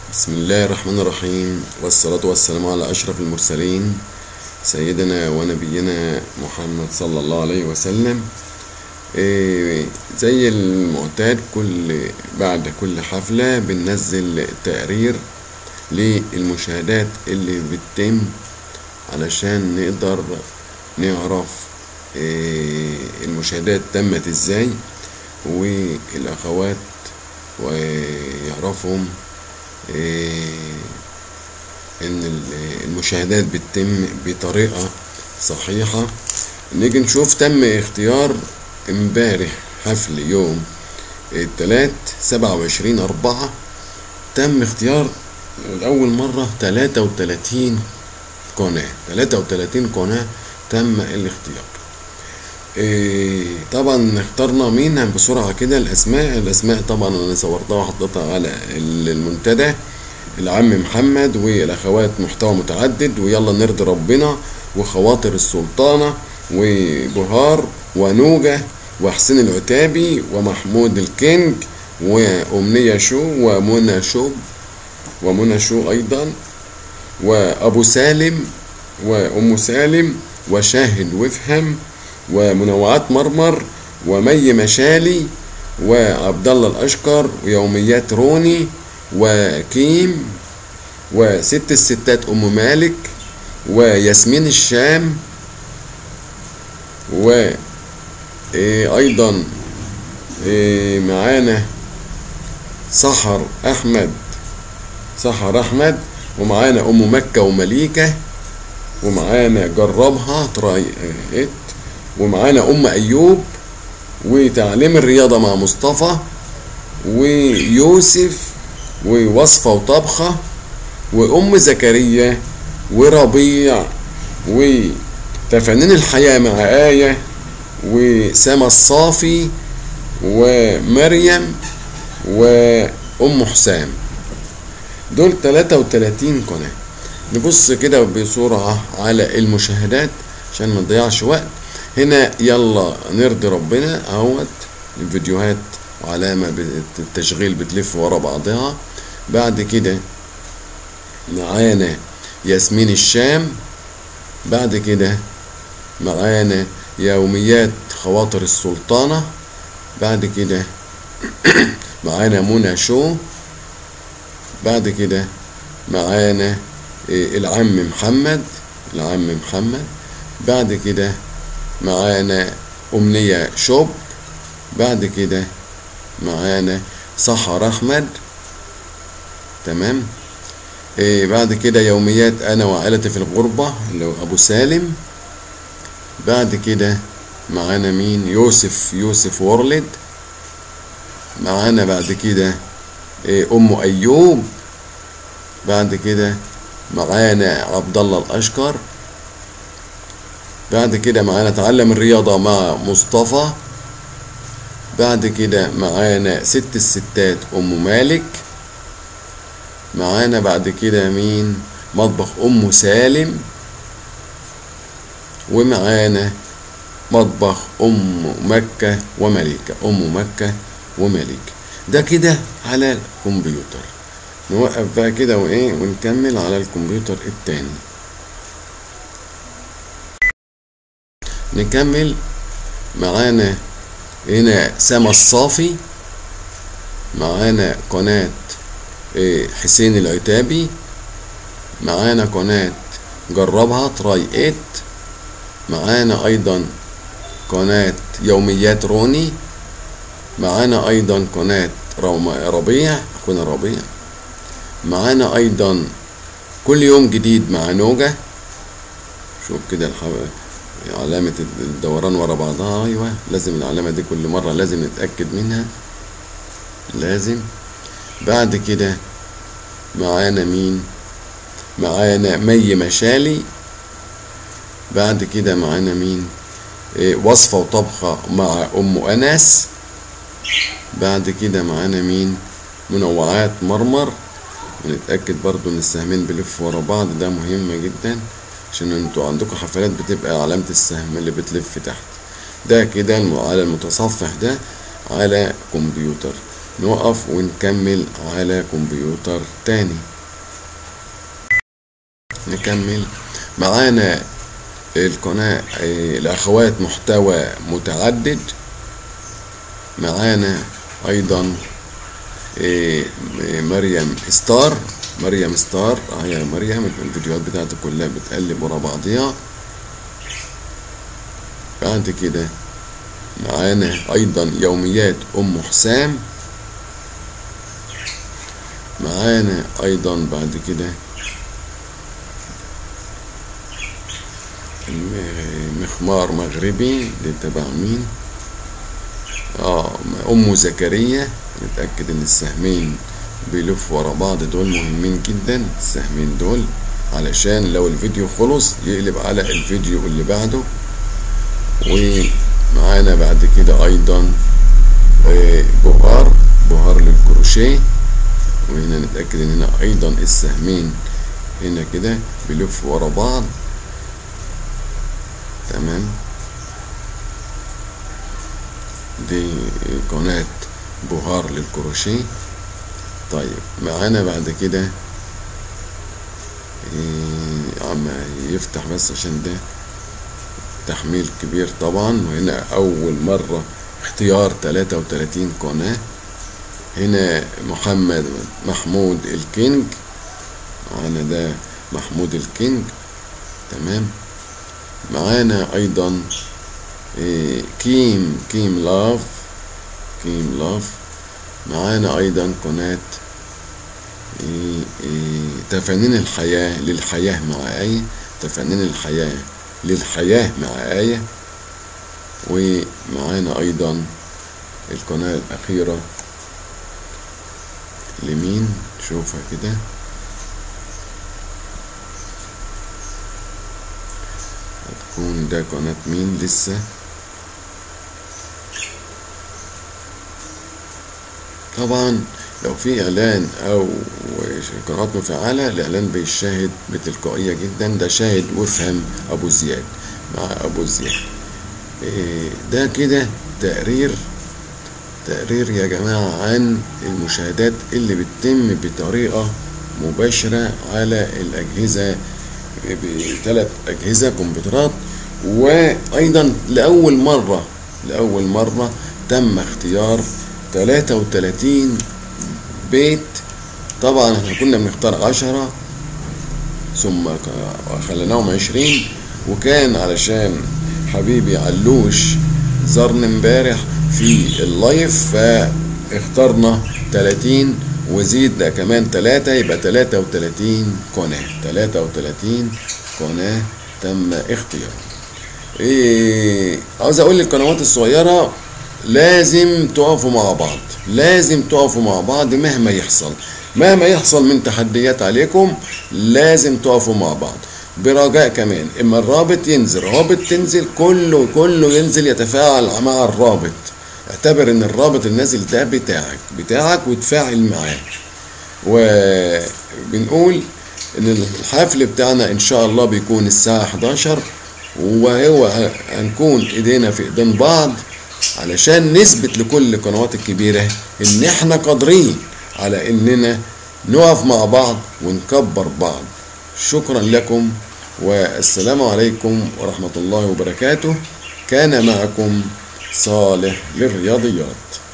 بسم الله الرحمن الرحيم والصلاة والسلام على أشرف المرسلين سيدنا ونبينا محمد صلى الله عليه وسلم إيه زي المعتاد كل بعد كل حفلة بننزل تقرير للمشاهدات اللي بتتم علشان نقدر نعرف إيه المشاهدات تمت ازاي والأخوات ويعرفهم إيه ان المشاهدات بتتم بطريقة صحيحة نيجي نشوف تم اختيار امبارح حفل يوم التلات سبعة وعشرين أربعة تم اختيار لأول مرة تلاتة وتلاتين قناة تلاتة وتلاتين قناة تم الاختيار إيه طبعا اخترنا مين بسرعة كده الأسماء الأسماء طبعا أنا صورتها وحطيتها على المنتدى العم محمد والأخوات محتوى متعدد ويلا نرضي ربنا وخواطر السلطانة وبهار ونوجة وحسين العتابي ومحمود الكينج وأمنية شو ومنى شو ومنى شو أيضا وأبو سالم وأم سالم وشاهد وافهم ومنوعات مرمر ومي مشالي وعبد الله الاشقر ويوميات روني وكيم وست الستات ام مالك وياسمين الشام و إيه ايضا إيه معانا سحر احمد سحر احمد ومعانا ام مكه ومليكه ومعانا جربها ترايت ومعانا ام ايوب وتعليم الرياضة مع مصطفى ويوسف ووصفة وطبخة وام زكريا وربيع وتفنين الحياة مع آية وسما الصافي ومريم وأم حسام دول 33 قناة نبص كده بسرعة على المشاهدات عشان ما نضيعش وقت هنا يلا نرضي ربنا اهوت الفيديوهات وعلامة التشغيل بتلف ورا بعضها بعد كده معانا ياسمين الشام بعد كده معانا يوميات خواطر السلطانة بعد كده معانا منى شو بعد كده معانا العم محمد العم محمد بعد كده معانا أمنية شوب بعد كده معانا سحر أحمد تمام إيه بعد كده يوميات أنا وعائلتي في الغربة اللي هو أبو سالم بعد كده معانا مين يوسف يوسف وورلد معانا بعد كده إيه أم أيوب بعد كده معانا عبد الله الأشقر بعد كده معانا تعلم الرياضة مع مصطفى بعد كده معانا ست الستات أم مالك معانا بعد كده مين مطبخ أم سالم ومعانا مطبخ أم مكة ومليكة أم مكة ومليكة ده كده على الكمبيوتر نوقف بقى كده وإيه ونكمل على الكمبيوتر التاني نكمل معانا هنا سما الصافي معانا قناة حسين العتابي معانا قناة جربها تراي ايت معانا ايضا قناة يوميات روني معانا ايضا قناة ربيع اخونا ربيع معانا ايضا كل يوم جديد مع نوجة شوف كده الحبايب علامة الدوران ورا بعضها أيوة لازم العلامة دي كل مرة لازم نتأكد منها لازم بعد كده معانا مين معانا مي مشالي بعد كده معانا مين إيه وصفة وطبخة مع أم أنس بعد كده معانا مين منوعات مرمر ونتأكد برضو ان السهمين بيلفوا ورا بعض ده مهم جدا عشان انتوا عندكم حفلات بتبقى علامة السهم اللي بتلف تحت ده كده على المتصفح ده على كمبيوتر نقف ونكمل على كمبيوتر تاني نكمل معانا القناة آه، الأخوات محتوى متعدد معانا أيضا آه، مريم ستار مريم ستار اه يا مريم الفيديوهات بتاعتك كلها بتقلب ورا بعضيها بعد كده معانا أيضا يوميات أم حسام معانا أيضا بعد كده الم- مخمار مغربي ده تبع مين اه ام زكريا نتاكد ان السهمين بيلفوا ورا بعض دول مهمين جدا السهمين دول علشان لو الفيديو خلص يقلب على الفيديو اللي بعده ومعانا بعد كده ايضا آه، بهار بهار للكروشيه وهنا نتاكد ان هنا ايضا السهمين هنا كده بيلفوا ورا بعض تمام دي قناة بهار للكروشيه طيب معانا بعد كده إيه، عم يفتح بس عشان ده تحميل كبير طبعا وهنا أول مرة اختيار 33 قناة هنا محمد محمود الكينج معانا ده محمود الكينج تمام معانا ايضا إيه، كيم كيم لاف كيم لاف معانا ايضا قناة إيه، إيه، تفانين الحياة للحياة مع آية تفانين الحياة للحياة مع آية ومعانا ايضا القناة الأخيرة لمين شوفها كده هتكون ده قناة مين لسه طبعا لو في اعلان او قنوات مفعلة الاعلان بيشاهد بتلقائية جدا ده شاهد وافهم ابو زياد مع ابو زياد إيه ده كده تقرير تقرير يا جماعة عن المشاهدات اللي بتتم بطريقة مباشرة على الأجهزة بثلاث أجهزة كمبيوترات وأيضا لأول مرة لأول مرة تم اختيار 33 بيت طبعا احنا كنا بنختار 10 ثم خليناهم 20 وكان علشان حبيبي علوش زارنا امبارح في اللايف فاخترنا 30 وزيد ده كمان 3 يبقى 33 قناة 33 قناة تم اختيارها ايه عاوز اقول للقنوات الصغيرة لازم تقفوا مع بعض لازم تقفوا مع بعض مهما يحصل مهما يحصل من تحديات عليكم لازم تقفوا مع بعض برجاء كمان اما الرابط ينزل رابط تنزل كله كله ينزل يتفاعل مع الرابط اعتبر ان الرابط النازل ده بتاعك بتاعك وتفاعل معاه وبنقول ان الحفل بتاعنا ان شاء الله بيكون الساعة 11 وهو هنكون ايدينا في ايدين بعض علشان نثبت لكل القنوات الكبيرة ان احنا قادرين على اننا نقف مع بعض ونكبر بعض شكرا لكم والسلام عليكم ورحمة الله وبركاته كان معكم صالح للرياضيات